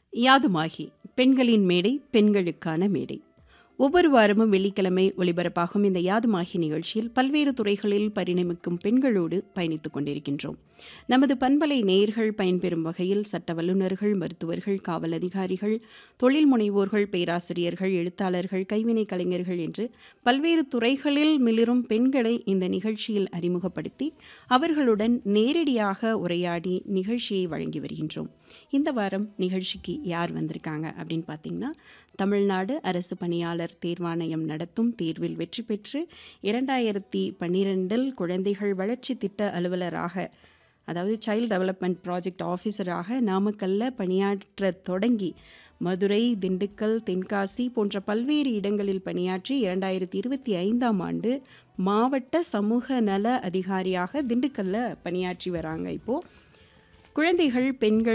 யாதுமாகி பெண்களின் மேடை பெண்களுக்கான மேடை ஒவ்வொரு வாரமும் வெள்ளிக்கிழமை ஒளிபரப்பாகும் இந்த யாதுமாகி நிகழ்ச்சியில் பல்வேறு துறைகளில் பரிணமிக்கும் பெண்களோடு பயணித்துக் கொண்டிருக்கின்றோம் நமது பண்பலை நேயர்கள் பயன்பெறும் வகையில் சட்ட வல்லுநர்கள் மருத்துவர்கள் காவல் அதிகாரிகள் தொழில் முனைவோர்கள் பேராசிரியர்கள் எழுத்தாளர்கள் கைவினை கலைஞர்கள் என்று பல்வேறு துறைகளில் மிளிரும் பெண்களை இந்த நிகழ்ச்சியில் அறிமுகப்படுத்தி அவர்களுடன் நேரடியாக உரையாடி நிகழ்ச்சியை வழங்கி வருகின்றோம் இந்த வாரம் நிகழ்ச்சிக்கு யார் வந்திருக்காங்க அப்படின்னு பார்த்தீங்கன்னா தமிழ்நாடு அரசு பணியாளர் தேர்வாணையம் நடத்தும் தேர்வில் வெற்றி பெற்று இரண்டாயிரத்தி பன்னிரெண்டில் குழந்தைகள் வளர்ச்சி திட்ட அலுவலராக அதாவது சைல்டு டெவலப்மெண்ட் ப்ராஜெக்ட் ஆஃபீஸராக நாமக்கல்ல பணியாற்ற தொடங்கி மதுரை திண்டுக்கல் தென்காசி போன்ற பல்வேறு இடங்களில் பணியாற்றி இரண்டாயிரத்தி இருபத்தி ஐந்தாம் ஆண்டு மாவட்ட சமூக நல அதிகாரியாக திண்டுக்கல்ல பணியாற்றி வராங்க இப்போது குழந்தைகள் பெண்கள்